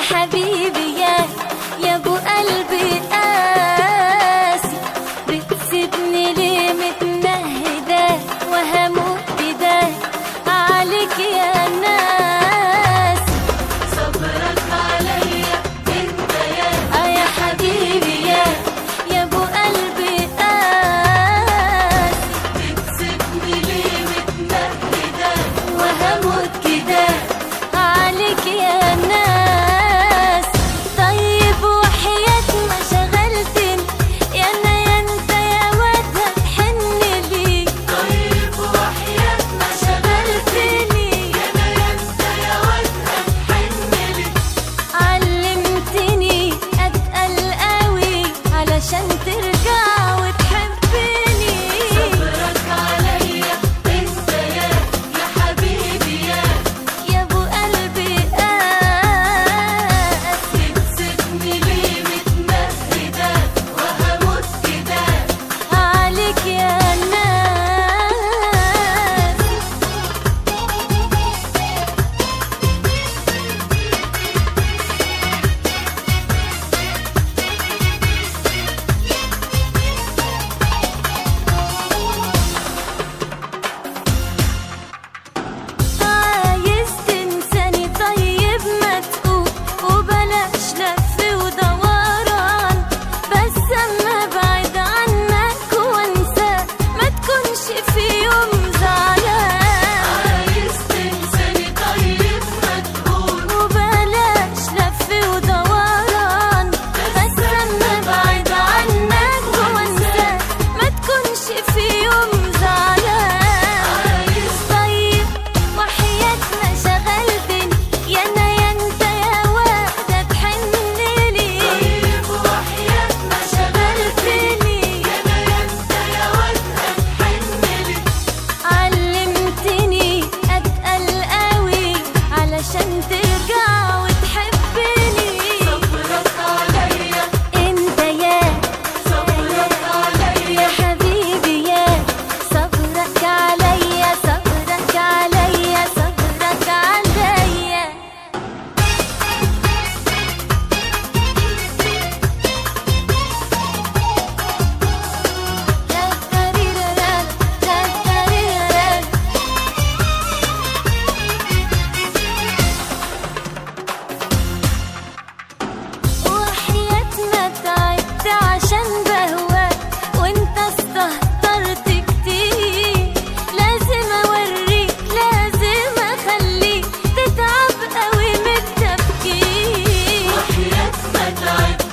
حبيبي يا يا ابو قلبي قاسي بتسيبني ليه متنهدة وهموت بداية عليك يا ناس صبرك عليا انت يا اه يا حبيبي يا يا ابو قلبي قاسي بتسيبني ليه متنهدة وهموت كده عليك يا ناس طيب وحياة ما شغلتني يا انا يا انت يا واد هتحن لي طيب وحياة ما شغلتني يا انا يا انت يا واد هتحن لي علمتني اتقل قوي علشان ترجع وتحبني صبرك عليا انت يا يا حبيبي يا يا ابو قلبي قاسي بتسيبني ليه متمهدة وهموت كده عليك يا ناس عايز تنساني طيب ما تقول وبلاش لف ودوران بس اما ابعد عنك وانساك ما تكونش في يوم زعلان عايز تنساني طيب ما تقول وبلاش لف ودوران بس اما ابعد عنك وانساك ما تكونش في يوم زعلان عايز طيب وحياتنا شغلتني يا انا يا انت يا واد تحن لي طيب وحياتنا شغلتني يا انا يا انت يا واد تحن لي علمتني اتقل قوي علشان ترجع وتحبني صبرك عليا انت يا صبرك عليا يا حبيبي يا صبرك عليا صبرك عليا صبرك عليا لا تريرا لا تريرا وحياتنا تعبت عشان بهواك وانت استهترت كتير لازم اوريك لازم اخليك تتعب قوي من التفكير وحياتنا تعبت